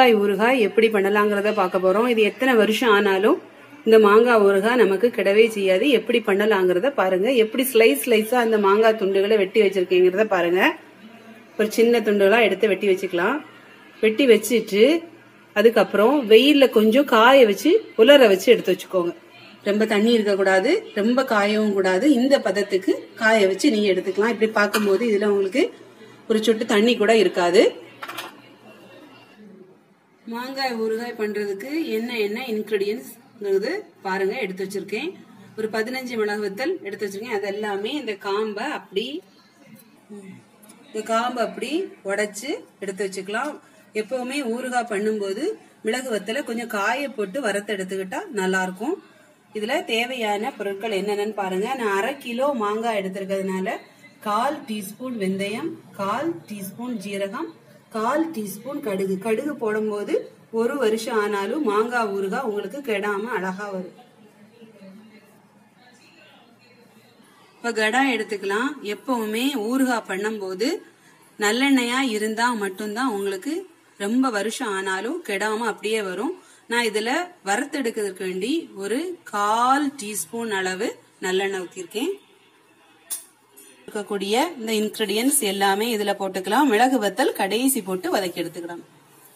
மாங்காய் ஊறுகாய் எப்படி பண்ணலாங்கிறத பார்க்க போறோம் இது எத்தனை வருஷம் ஆனாலும் இந்த மாங்காய் ஊறுகாய் நமக்கு கிடவே செய்யாது எப்படி பண்ணலாங்கிறத பாருங்க எப்படி ஸ்லைஸ் ஸ்லைஸா அந்த மாங்காய் துண்டுகளை வெட்டி வச்சிருக்கீங்கிறத பாருங்க ஒரு சின்ன துண்டுகளா எடுத்து வெட்டி வச்சுக்கலாம் வெட்டி வச்சுட்டு அதுக்கப்புறம் வெயில்ல கொஞ்சம் காய வச்சு உலர வச்சு எடுத்து வச்சுக்கோங்க ரொம்ப தண்ணி இருக்கக்கூடாது ரொம்ப காயவும் கூடாது இந்த பதத்துக்கு காய வச்சு நீங்க எடுத்துக்கலாம் இப்படி பார்க்கும்போது இதுல உங்களுக்கு ஒரு சொட்டு தண்ணி கூட இருக்காது மாங்காய் ஊறுகாய் பண்றதுக்கு என்ன என்ன இன்கிரீடியன்ஸ்ங்கிறது பாருங்க எடுத்து வச்சிருக்கேன் ஒரு பதினஞ்சு மிளகு வத்தல் எடுத்து வச்சிருக்கேன் அது எல்லாமே இந்த காம்பை அப்படி இந்த காம்பை அப்படி உடைச்சு எடுத்து வச்சுக்கலாம் எப்பவுமே ஊறுகாய் பண்ணும்போது மிளகு வத்தலை கொஞ்சம் காய போட்டு வறுத்து எடுத்துக்கிட்டா நல்லா இருக்கும் இதுல தேவையான பொருட்கள் என்னென்னு பாருங்க நான் அரை கிலோ மாங்காய் எடுத்திருக்கிறதுனால கால் டீஸ்பூன் வெந்தயம் கால் டீஸ்பூன் ஜீரகம் கால் டீஸ்பூன் கடுகு கடுகு போடும்போது ஒரு வருஷம் ஆனாலும் மாங்காய் ஊறுகாய் உங்களுக்கு கெடாம அழகா வரும் இப்ப கடா எடுத்துக்கலாம் எப்பவுமே ஊறுகாய் பண்ணும்போது நல்லெண்ணெயா இருந்தா மட்டும்தான் உங்களுக்கு ரொம்ப வருஷம் ஆனாலும் கெடாம அப்படியே வரும் நான் இதுல வறுத்தெடுக்கிறதுக்கு வேண்டி ஒரு கால் டீஸ்பூன் அளவு நல்லெண்ணெய் ஊத்திருக்கேன் இருக்கக்கூடிய இந்த இன்கிரீடியன்ஸ் எல்லாமே இதுல போட்டுக்கலாம் மிளகு வத்தல் கடைசி போட்டு வதக்கி எடுத்துக்கலாம்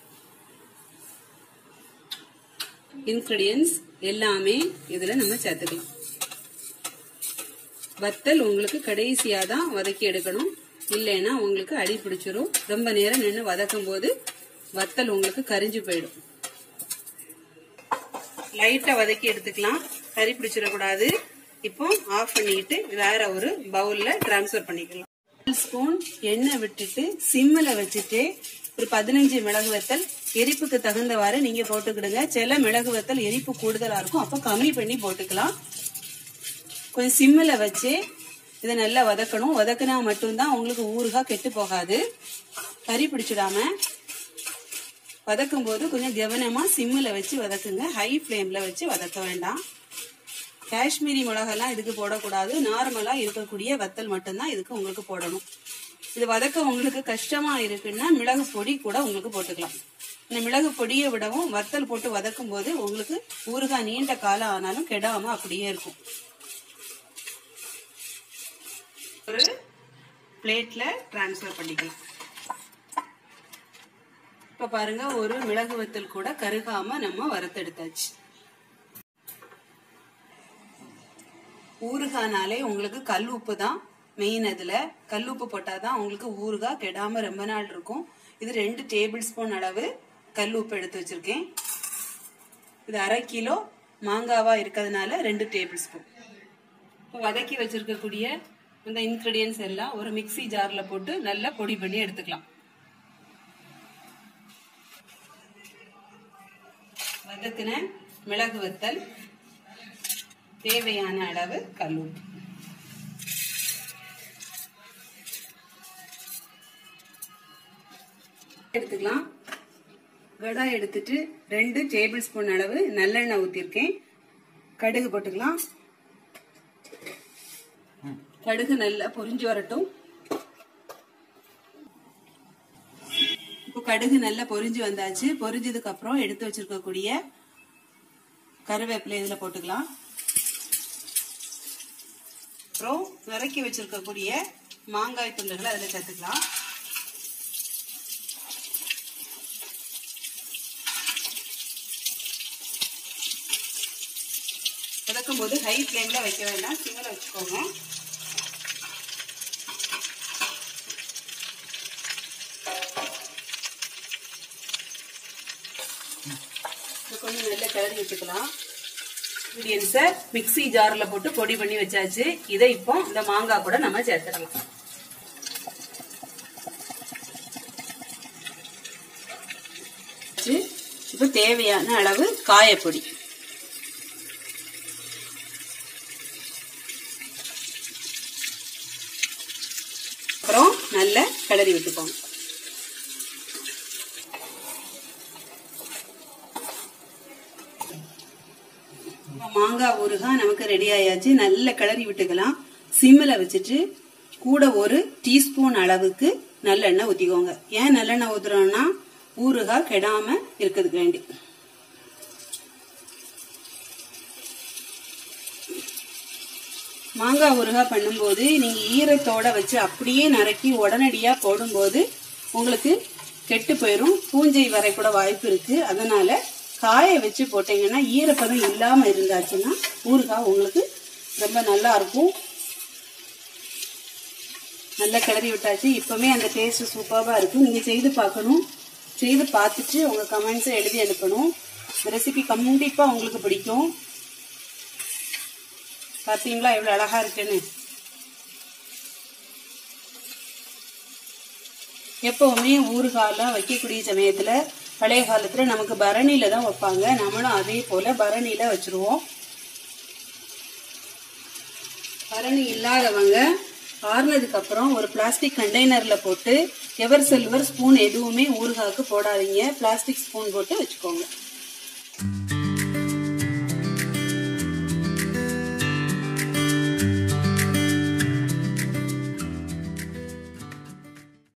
இன்கிரீடியன்ஸ் எல்லாமே இதுல நம்ம சேர்த்துக்கலாம் வத்தல் உங்களுக்கு கடைசியா தான் வதக்கி எடுக்கணும் இல்லைன்னா உங்களுக்கு அடி பிடிச்சிரும் ரொம்ப நேரம் நின்று வதக்கும் போது வத்தல் உங்களுக்கு கரிஞ்சு போயிடும் லைட்டா வதக்கி எடுத்துக்கலாம் கறி பிடிச்சிடக்கூடாது இப்போ ஆஃப் பண்ணிட்டு வேற ஒரு பவுல்ல டிரான்ஸ்ஃபர் பண்ணிக்கலாம் ஸ்பூன் எண்ணெய் விட்டுட்டு சிம்மில் வச்சுட்டு ஒரு பதினஞ்சு மிளகு வத்தல் எரிப்புக்கு தகுந்தவாறு நீங்க போட்டுக்கிடுங்க சில மிளகு வத்தல் எரிப்பு கூடுதலா இருக்கும் அப்போ கம்மி பண்ணி போட்டுக்கலாம் கொஞ்சம் சிம்மில் வச்சு இதை நல்லா வதக்கணும் வதக்கினா மட்டும்தான் உங்களுக்கு ஊறுகாய் கெட்டு போகாது கறி பிடிச்சிடாம வதக்கும் போது கொஞ்சம் கவனமா சிம்மில் வச்சு வதக்குங்க ஹை ஃப்ளேம்ல வச்சு வதக்க வேண்டாம் காஷ்மீரி மிளகாலாம் இதுக்கு போடக்கூடாது நார்மலா இருக்கக்கூடிய வத்தல் மட்டும்தான் இதுக்கு உங்களுக்கு போடணும் இது வதக்க உங்களுக்கு கஷ்டமா இருக்குன்னா மிளகு பொடி கூட உங்களுக்கு போட்டுக்கலாம் இந்த மிளகு பொடியை விடவும் வத்தல் போட்டு வதக்கும் போது உங்களுக்கு ஊறுகாய் நீண்ட காலம் ஆனாலும் கெடாம அப்படியே இருக்கும் ஒரு பிளேட்ல டிரான்ஸ்ஃபர் பண்ணிக்கலாம் இப்ப பாருங்க ஒரு மிளகு வத்தல் கூட கருகாம நம்ம வறுத்தெடுத்தாச்சு ஊறுகானாலே உங்களுக்கு கல் உப்பு தான் மெயின் அதுல கல் உப்பு போட்டாதான் உங்களுக்கு ஊறுகாய் கெடாம ரொம்ப நாள் இருக்கும் இது ரெண்டு டேபிள் ஸ்பூன் அளவு கல் உப்பு எடுத்து வச்சிருக்கேன் இது அரை கிலோ மாங்காவா இருக்கிறதுனால ரெண்டு டேபிள் ஸ்பூன் இப்போ வதக்கி வச்சிருக்கக்கூடிய இந்த இன்கிரீடியன்ஸ் எல்லாம் ஒரு மிக்சி ஜார்ல போட்டு நல்லா பொடி பண்ணி எடுத்துக்கலாம் வதக்கின மிளகு வத்தல் தேவையான அளவு கல்லூப்பு எடுத்துக்கலாம் கடா எடுத்துட்டு ரெண்டு டேபிள் ஸ்பூன் அளவு நல்லெண்ணெய் ஊத்திருக்கேன் கடுகு போட்டுக்கலாம் கடுகு நல்லா பொரிஞ்சு வரட்டும் இப்போ கடுகு நல்லா பொரிஞ்சு வந்தாச்சு பொரிஞ்சதுக்கு அப்புறம் எடுத்து வச்சிருக்கக்கூடிய கருவேப்பிலை இதுல போட்டுக்கலாம் அப்புறம் நறுக்கி வச்சிருக்கக்கூடிய மாங்காய் துண்டுகளை அதில் சேர்த்துக்கலாம் வதக்கும் போது ஹை ஃப்ளேம்ல வைக்க வேண்டாம் சிம்மில் வச்சுக்கோங்க கொஞ்சம் நல்லா கிளறி வச்சுக்கலாம் இன்கிரீடியன்ஸை மிக்சி ஜாரில் போட்டு பொடி பண்ணி வச்சாச்சு இதை இப்போ இந்த மாங்காய் கூட நம்ம சேர்த்துடலாம் இப்போ தேவையான அளவு காயப்பொடி அப்புறம் நல்லா கிளறி விட்டுக்கோங்க மாங்காய் ஊறுகாய் நமக்கு ரெடி ஆயாச்சு நல்ல கிளறி விட்டுக்கலாம் சிம்மில் வச்சுட்டு கூட ஒரு டீஸ்பூன் அளவுக்கு நல்லெண்ணெய் ஊற்றிக்கோங்க ஏன் நல்லெண்ணெய் ஊற்றுறோம்னா ஊறுகாய் கெடாம இருக்கிறதுக்கு வேண்டி மாங்காய் ஊறுகாய் பண்ணும்போது நீங்க ஈரத்தோட வச்சு அப்படியே நறுக்கி உடனடியா போடும்போது உங்களுக்கு கெட்டு போயிடும் பூஞ்சை வர கூட வாய்ப்பு இருக்கு அதனால காய வச்சு போட்டீங்கன்னா ஈரப்பதம் இல்லாம இருந்தாச்சுன்னா ஊறுகாய் உங்களுக்கு ரொம்ப நல்லா இருக்கும் நல்லா கிளறி விட்டாச்சு இப்பவுமே அந்த டேஸ்ட் சூப்பராக இருக்கும் நீங்க செய்து பார்க்கணும் செய்து பார்த்துட்டு உங்க கமெண்ட்ஸை எழுதி அனுப்பணும் இந்த ரெசிபி கண்டிப்பா உங்களுக்கு பிடிக்கும் பார்த்தீங்களா எவ்வளவு அழகா இருக்குன்னு எப்பவுமே ஊறுகாலாம் வைக்கக்கூடிய சமயத்துல பழைய காலத்துல நமக்கு பரணியில தான் வைப்பாங்க நம்மளும் அதே போல பரணியில வச்சிருவோம் பரணி இல்லாதவங்க ஆறுனதுக்கு அப்புறம் ஒரு பிளாஸ்டிக் கண்டெய்னர்ல போட்டு எவர் சில்வர் ஸ்பூன் எதுவுமே ஊறுகாய்க்கு போடாதீங்க பிளாஸ்டிக் ஸ்பூன் போட்டு வச்சுக்கோங்க